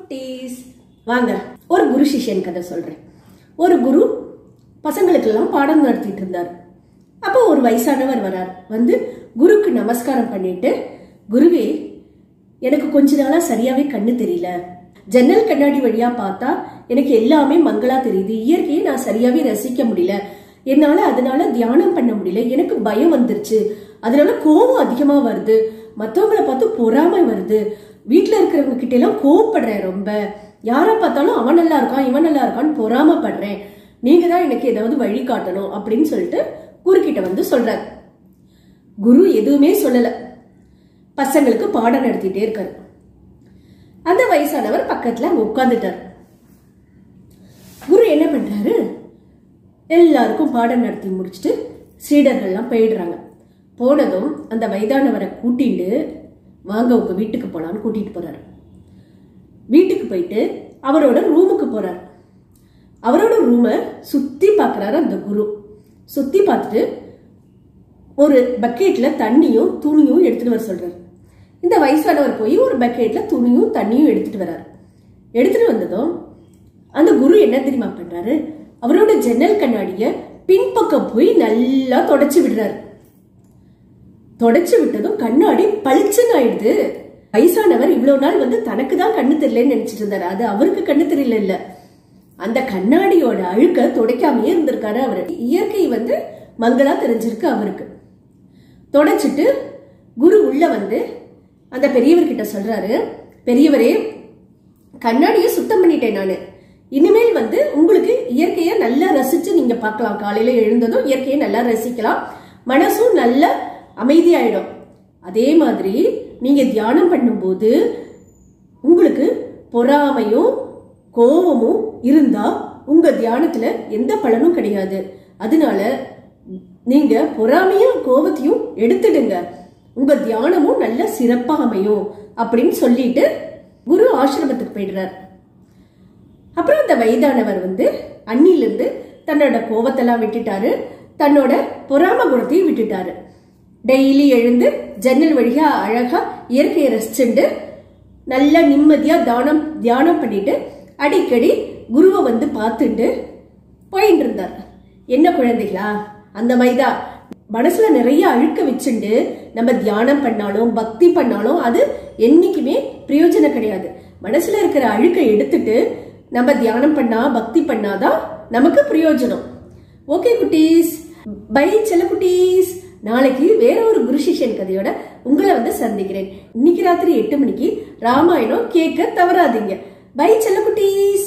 குட்டீஸ் வாங்க ஒரு குரு சிஷ்யன் கதை சொல்றேன் ஒரு குரு பசங்களுக்கெல்லாம் பாடம் நடத்திட்டு இருந்தார் அப்போ ஒரு வயசானவர் வரார் வந்து குருக்கு நமஸ்காரம் பண்ணிட்டு குருவே எனக்கு கொஞ்ச நாளா சரியாவே கண்ணு தெரியல ஜன்னல் கண்ணாடி வழியா பார்த்தா எனக்கு எல்லாமே மங்களா தெரியுது இயற்கையை நான் சரியாவே ரசிக்க முடியல என்னால அதனால தியானம் பண்ண முடியல எனக்கு பயம் வந்துருச்சு அதனால கோபம் அதிகமா வருது மத்தவங்கள பார்த்து பொறாமை வருது வீட்ல இருக்கிறவங்க கிட்ட எல்லாம் கோவப்படுறேன் ரொம்ப யாரை பார்த்தாலும் அவன் நல்லா இருக்கான் இவன் நல்லா இருக்கான்னு பொறாமப்படுறேன் நீங்க தான் எனக்கு ஏதாவது வழி காட்டணும் அப்படின்னு சொல்லிட்டு குரு கிட்ட வந்து சொல்றாரு குரு எதுவுமே சொல்லல பசங்களுக்கு பாடம் நடத்திட்டே இருக்காரு அந்த வயசானவர் பக்கத்துல அங்க உட்கார்ந்துட்டார் குரு என்ன பண்றாரு எல்லாருக்கும் பாடம் நடத்தி முடிச்சுட்டு சீடர்கள்லாம் போயிடுறாங்க போனதும் அந்த வயதானவரை கூட்டிட்டு வாங்க உங்க வீட்டுக்கு போலான்னு கூட்டிட்டு போறாரு வீட்டுக்கு போயிட்டு அவரோட ரூமுக்கு போறாரு அவரோட ரூமை சுத்தி பார்க்கறாரு அந்த குரு சுத்தி பார்த்துட்டு ஒரு பக்கெட்ல தண்ணியும் துணியும் எடுத்துட்டு வர சொல்றாரு இந்த வயசானவர் போய் ஒரு பக்கெட்ல துணியும் தண்ணியும் எடுத்துட்டு வராரு எடுத்துட்டு வந்ததும் அந்த குரு என்ன தெரியுமா பண்றாரு அவரோட ஜன்னல் கண்ணாடிய பின்பக்கம் போய் நல்லா தொடச்சு விடுறாரு தொடச்சு விட்டதும் கண்ணாடி பளிச்சுன்னு ஆயிடுது வயசானவர் இவ்வளவு நாள் வந்து தனக்கு தான் கண்ணு தெரியலன்னு நினைச்சிட்டு இருந்தாரு அது அவருக்கு கண்ணு தெரியல இல்ல அந்த கண்ணாடியோட அழுக்க துடைக்காமயே இருந்திருக்காரு அவரு இயற்கை வந்து மங்களா தெரிஞ்சிருக்கு அவருக்கு தொடச்சிட்டு குரு உள்ள வந்து அந்த பெரியவர்கிட்ட சொல்றாரு பெரியவரே கண்ணாடியை சுத்தம் பண்ணிட்டேன் நானு இனிமேல் வந்து உங்களுக்கு இயற்கையை நல்லா ரசிச்சு நீங்க பார்க்கலாம் காலையில எழுந்ததும் இயற்கையை நல்லா ரசிக்கலாம் மனசும் நல்ல அமைதியாயிடும் அதே மாதிரி நீங்க தியானம் பண்ணும்போது உங்களுக்கு பொறாமையும் கோபமும் இருந்தா உங்க தியானத்துல எந்த பலனும் கிடையாது அதனால நீங்க பொறாமையும் கோபத்தையும் எடுத்துடுங்க உங்க தியானமும் நல்ல சிறப்பா அமையும் அப்படின்னு சொல்லிட்டு குரு ஆசிரமத்துக்கு போயிடுறார் அப்புறம் அந்த வயதானவர் வந்து அன்னிலிருந்து தன்னோட கோபத்தெல்லாம் விட்டுட்டாரு தன்னோட பொறாம குணத்தையும் விட்டுட்டாரு டெய்லி எழுந்து ஜன்னல் வழியா அழகா இயற்கையை ரசிச்சுண்டு நல்லா நிம்மதியா தானம் தியானம் பண்ணிட்டு அடிக்கடி குருவை வந்து பார்த்துட்டு போயிட்டு இருந்தார் என்ன குழந்தைகளா அந்த மாதிரிதான் மனசுல நிறைய அழுக்க வச்சுண்டு நம்ம தியானம் பண்ணாலும் பக்தி பண்ணாலும் அது என்னைக்குமே பிரயோஜனம் கிடையாது மனசுல இருக்கிற அழுக்க எடுத்துட்டு நம்ம தியானம் பண்ணா பக்தி பண்ணாதான் நமக்கு பிரயோஜனம் ஓகே குட்டீஸ் பை செல்ல குட்டீஸ் நாளைக்கு வேற ஒரு குரு சிஷ்யன் கதையோட உங்களை வந்து சந்திக்கிறேன் இன்னைக்கு ராத்திரி எட்டு மணிக்கு ராமாயணம் கேட்க தவறாதீங்க பை செல்ல குட்டீஸ்